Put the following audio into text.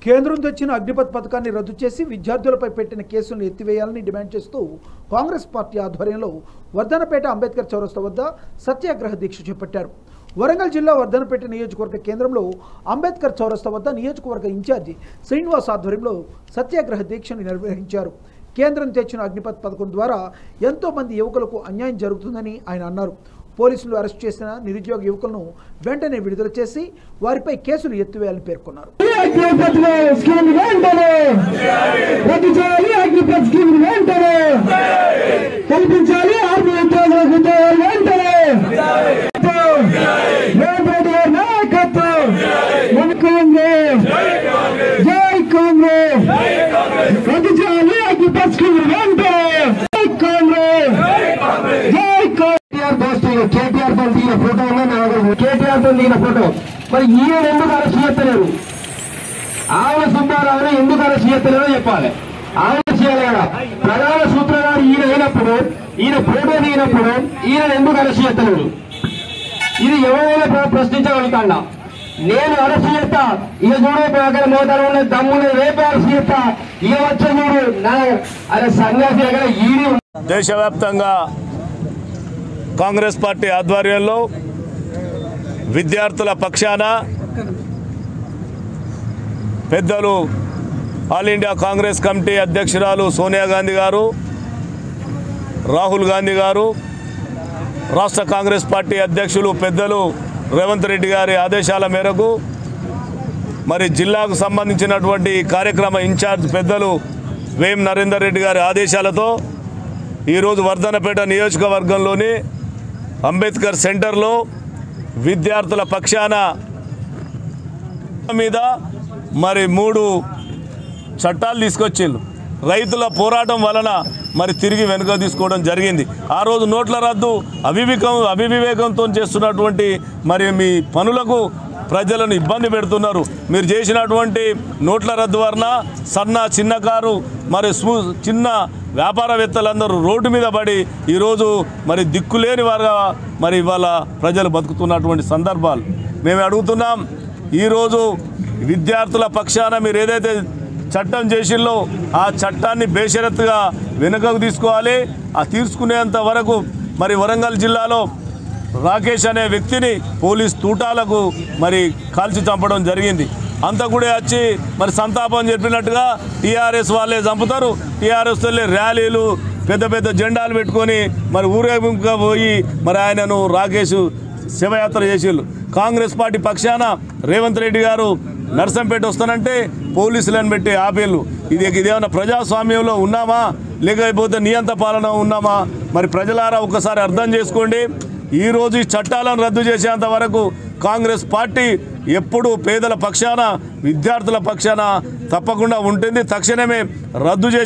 కేంద్రం తెచ్చిన అగ్నిపథ్ పథకాన్ని రద్దు చేసి విద్యార్థులపై పెట్టిన కేసులను ఎత్తివేయాలని డిమాండ్ చేస్తూ కాంగ్రెస్ పార్టీ ఆధ్వర్యంలో వర్ధనపేట అంబేద్కర్ చౌరస్తా వద్ద సత్యాగ్రహ దీక్ష చేపట్టారు వరంగల్ జిల్లా వర్ధనపేట నియోజకవర్గ కేంద్రంలో అంబేద్కర్ చౌరస్తా వద్ద నియోజకవర్గ ఇన్ఛార్జి శ్రీనివాస్ ఆధ్వర్యంలో సత్యాగ్రహ దీక్షను నిర్వహించారు కేంద్రం తెచ్చిన అగ్నిపథ్ పథకం ద్వారా ఎంతో మంది యువకులకు అన్యాయం జరుగుతుందని ఆయన అన్నారు పోలీసులు అరెస్ట్ చేసిన నిరుద్యోగ యువకులను వెంటనే విడుదల చేసి వారిపై కేసులు ఎత్తివేయాలని పేర్కొన్నారు అగ్నిపథ్ స్కీమ్ వెంటనే రద్దు చేయాలి అగ్నిపథ్ స్కీమ్ వెంటనే కల్పించాలి ఆర్మీ ఉద్యోగులకు ఉద్యోగాలు వెంటనే రేవంత్ రెడ్డి గారి నాయకత్వం మన కాంగ్రెస్ జై కాంగ్రెస్ రద్దు చేయాలి అగ్నిపథ్ స్కీమ్ వెంటనే జై కాంగ్రెస్ జై కేటీఆర్ దోస్తులు కేటీఆర్ తో దిగిన ఫోటో ఉన్నా నా దగ్గర కేటీఆర్ తో దిగిన ఫోటో మరి ఈయన ఎందుకు అరెస్ట్ చేయలేరు ఆవుల సుబ్బారావుని ఎందుకు అరెస్ట్ చేయలేదో చెప్పాలి ఆవుల చేయాలి కదా ప్రధాన సూత్రధారి ఈయన అయినప్పుడు ఈయన ఫోటో దిగినప్పుడు ఈయన ఎందుకు అరెస్ట్ చేయలేరు ఇది ఎవరైనా ప్ర- ప్రశ్నించగలుగుతాడా నేను అరెస్ట్ చేస్తా ఇక చూడు అక్కడ మోతారు ఉన్న దమ్ముని రేపే అరెస్ట్ చేస్తా ఇక వచ్చే చూడు నా అరే సన్యాసి దగ్గర ఈడీ దేశవ్యాప్తంగా కాంగ్రెస్ పార్టీ ఆధ్వర్యంలో విద్యార్థుల పక్షాన పెద్దలు ఆల్ ఇండియా కాంగ్రెస్ కమిటీ అధ్యక్షురాలు సోనియా గాంధీ గారు రాహుల్ గాంధీ గారు రాష్ట్ర కాంగ్రెస్ పార్టీ అధ్యక్షులు పెద్దలు రేవంత్ రెడ్డి గారి ఆదేశాల మేరకు మరి జిల్లాకు సంబంధించినటువంటి ఈ కార్యక్రమ ఇన్ఛార్జ్ పెద్దలు వేం నరేందర్ రెడ్డి గారి ఆదేశాలతో ఈరోజు వర్ధనపేట నియోజకవర్గంలోని అంబేద్కర్ సెంటర్లో విద్యార్థుల పక్షాన మీద మరి మూడు చట్టాలు తీసుకొచ్చిండ్రు రైతుల పోరాటం వలన మరి తిరిగి వెనుక తీసుకోవడం జరిగింది ఆ రోజు నోట్ల రద్దు అవివేకం అవివివేకంతో చేస్తున్నటువంటి మరి మీ పనులకు ప్రజలను ఇబ్బంది పెడుతున్నారు మీరు చేసినటువంటి నోట్ల రద్దు వలన సన్న చిన్నకారు మరి స్మూ చిన్న వ్యాపారవేత్తలందరూ రోడ్డు మీద పడి ఈరోజు మరి దిక్కులేని వారుగా మరి ఇవాళ ప్రజలు బతుకుతున్నటువంటి సందర్భాలు మేము అడుగుతున్నాం ఈరోజు విద్యార్థుల పక్షాన మీరు ఏదైతే చట్టం చేసిల్లో ఆ చట్టాన్ని బేషరత్తుగా వెనుకకు తీసుకోవాలి ఆ తీసుకునేంత వరకు మరి వరంగల్ జిల్లాలో రాకేష్ అనే వ్యక్తిని పోలీస్ తూటాలకు మరి కాల్చి చంపడం జరిగింది అంతా కూడా వచ్చి మరి సంతాపం చెప్పినట్టుగా టీఆర్ఎస్ వాళ్ళే చంపుతారు టీఆర్ఎస్ వాళ్ళే ర్యాలీలు పెద్ద పెద్ద జెండాలు పెట్టుకొని మరి ఊరేగింపుగా పోయి మరి ఆయనను రాకేష్ శివయాత్ర చేసిళ్ళు కాంగ్రెస్ పార్టీ పక్షాన రేవంత్ రెడ్డి గారు నర్సంపేట వస్తానంటే పోలీసులను పెట్టి ఆపేళ్ళు ఇది ఇదేమన్నా ప్రజాస్వామ్యంలో ఉన్నామా లేకపోతే నియంత పాలన ఉన్నామా మరి ప్రజలారా ఒకసారి అర్థం చేసుకోండి ఈరోజు ఈ చట్టాలను రద్దు చేసేంత వరకు కాంగ్రెస్ పార్టీ ఎప్పుడు పేదల పక్షాన విద్యార్థుల పక్షాన తప్పకుండా ఉంటుంది తక్షణమే రద్దు చేసి